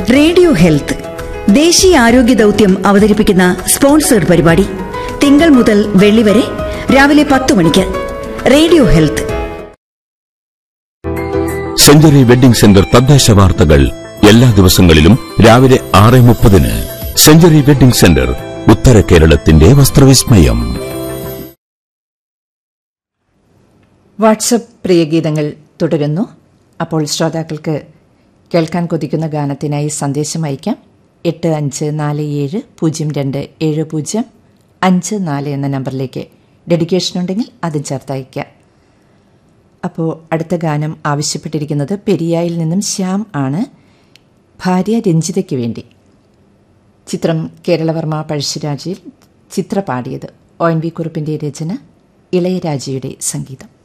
radio health ദേശീയ ആരോഗ്യ ദൗത്യം അവതരിപ്പിക്കുന്ന സ്പോൺസേഡ് പരിപാടി തിങ്കൾ മുതൽ വെള്ളി വരെ രാവിലെ പത്ത് മണിക്ക് radio health century wedding centre തദ്ദേശ വാർത്തകൾ എല്ലാ ദിവസങ്ങളിലും രാവിലെ ആറ് മുപ്പതിന് സെഞ്ചുറി വെഡിംഗ് സെന്റർ ഉത്തര കേരളത്തിന്റെ വസ്ത്രവിസ്മയം വാട്സപ്പ് പ്രിയഗീതങ്ങൾ തുടരുന്നു അപ്പോൾ ശ്രോതാക്കൾക്ക് കേൾക്കാൻ കൊതിക്കുന്ന ഗാനത്തിനായി സന്ദേശം അയക്കാം എട്ട് അഞ്ച് നാല് ഏഴ് പൂജ്യം രണ്ട് ഏഴ് പൂജ്യം അഞ്ച് നാല് എന്ന നമ്പറിലേക്ക് ഡെഡിക്കേഷൻ ഉണ്ടെങ്കിൽ അതും ചേർത്ത് അയക്കാം അപ്പോൾ അടുത്ത ഗാനം ആവശ്യപ്പെട്ടിരിക്കുന്നത് പെരിയായിൽ നിന്നും ശ്യാം ആണ് ഭാര്യ രഞ്ജിതയ്ക്ക് വേണ്ടി ചിത്രം കേരളവർമ്മ പഴശ്ശിരാജയിൽ ചിത്ര പാടിയത് ഒ എൻ വി കുറുപ്പിൻ്റെ രചന ഇളയരാജയുടെ സംഗീതം